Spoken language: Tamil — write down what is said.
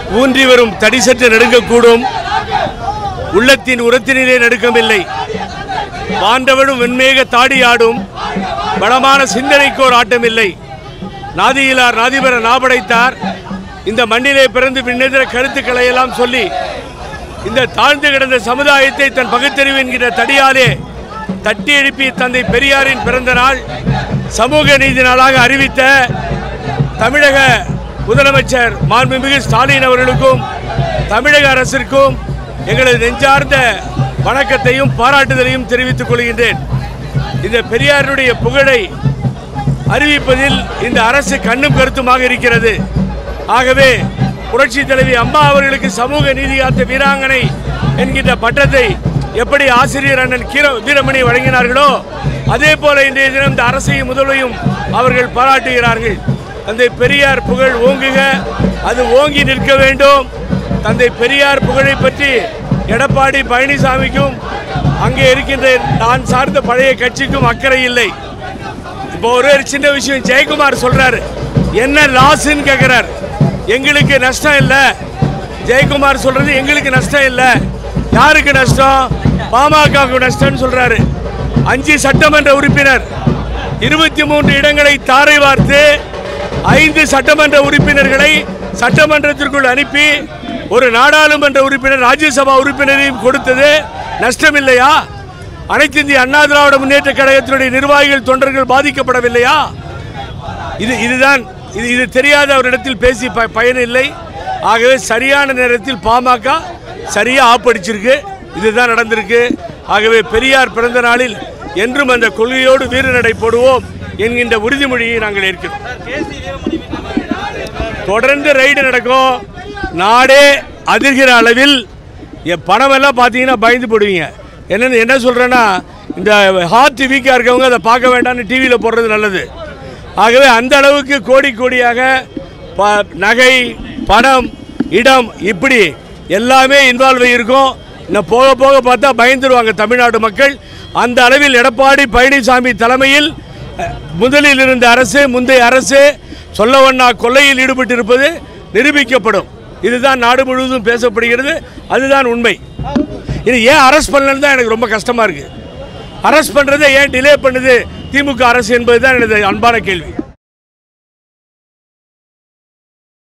ஊன்றி வரும் தடி சற்று நடுங்கக்கூடும் உள்ளத்தின் உரத்தினிலே நடுக்கமில்லை வாண்டவனும் வெண்மேக தாடி ஆடும் பலமான சிந்தனைக்கோர் ஆட்டமில்லை நாதியிலார் நாதிபர நாபடைத்தார் இந்த மண்ணிலே பிறந்து பின்னெதிர கருத்துக்களை எல்லாம் சொல்லி இந்த தாழ்ந்து கிடந்த சமுதாயத்தை தன் பகுத்தறிவு என்கிற தடியாலே தட்டி எழுப்பி தந்தை பெரியாரின் பிறந்த நாள் சமூக நீதி நாளாக அறிவித்த தமிழக முதலமைச்சர் மாண்புமிகு ஸ்டாலின் அவர்களுக்கும் தமிழக அரசிற்கும் எங்களது நெஞ்சார்ந்த வணக்கத்தையும் பாராட்டுதலையும் தெரிவித்துக் கொள்கின்றேன் இந்த பெரியாருடைய புகழை அறிவிப்பதில் இந்த அரசு கண்ணும் கருத்துமாக இருக்கிறது ஆகவே புரட்சி தலைவி அம்மா அவர்களுக்கு சமூக நீதி காத்த வீராங்கனை என்கின்ற பட்டத்தை எப்படி ஆசிரியர் அண்ணன் கீர வீரமணி வழங்கினார்களோ அதே போல இன்றைய தினம் இந்த அரசையும் முதல்வையும் அவர்கள் பாராட்டுகிறார்கள் தந்தை பெரியார் புகழ் ஓங்குக அது ஓங்கி நிற்க வேண்டும் தந்தை பெரியார் புகழை பற்றி எடப்பாடி பழனிசாமிக்கும் அங்கே இருக்கின்ற நான் சார்ந்த பழைய கட்சிக்கும் அக்கறை இல்லை இப்போ ஒரே ஒரு சின்ன விஷயம் ஜெயக்குமார் சொல்றாரு என்ன லாஸ்ன்னு கேட்கிறார் எங்களுக்கு நஷ்டம் இல்லை ஜெயக்குமார் சொல்றது எங்களுக்கு நஷ்டம் இல்லை யாருக்கு நஷ்டம் பாமகவுக்கு நஷ்டம்னு சொல்றாரு அஞ்சு சட்டமன்ற உறுப்பினர் இருபத்தி மூன்று இடங்களை தாரை வார்த்து ஐந்து சட்டமன்ற உறுப்பினர்களை சட்டமன்றத்திற்குள் அனுப்பி ஒரு நாடாளுமன்ற உறுப்பினர் ராஜ்யசபா உறுப்பினரையும் கொடுத்தது நஷ்டம் இல்லையா அனைத்து இந்திய அண்ணா திராவிட முன்னேற்ற கழகத்தினுடைய நிர்வாகிகள் தொண்டர்கள் பாதிக்கப்படவில்லையா இது இதுதான் இது இது தெரியாத அவரிடத்தில் பேசி ப பயனில்லை ஆகவே சரியான நேரத்தில் பாமக சரியா ஆப்படிச்சிருக்கு இதுதான் நடந்திருக்கு ஆகவே பெரியார் பிறந்த நாளில் என்றும் அந்த கொள்கையோடு வீரநடை போடுவோம் என்கின்ற உறுதிமொழியை நாங்கள் ஏற்கிறோம் தொடர்ந்து ரைடு நடக்கும் நாடே அதிர்கிற அளவில் என் பணமெல்லாம் பார்த்தீங்கன்னா பயந்து போடுவீங்க என்னன்னு என்ன சொல்கிறேன்னா இந்த ஹார்ட் வீக்காக இருக்கவங்க அதை பார்க்க வேண்டாம்னு டிவியில் போடுறது நல்லது ஆகவே அந்த அளவுக்கு கோடி கோடியாக ப- நகை பணம் இடம் இப்படி எல்லாமே இன்வால்வ் இருக்கும் இன்னும் போக போக பார்த்தா பயந்துருவாங்க தமிழ்நாடு மக்கள் அந்த அளவில் எடப்பாடி பழனிசாமி தலைமையில் அஹ், முதலில் இருந்த அரசு முந்தைய அரசு சொல்லவண்ணா கொள்ளையில் ஈடுபட்டிருப்பது நிரூபிக்கப்படும் இதுதான் நாடு முழுவதும் பேசப்படுகிறது அதுதான் உண்மை இது ஏன் அரெஸ்ட் பண்ணலன்னு தான் எனக்கு ரொம்ப கஷ்டமா இருக்கு அரெஸ்ட் பண்றதை ஏன் டிலே பண்ணுது திமுக அரசு என்பதுதான் எனது அன்பான கேள்வி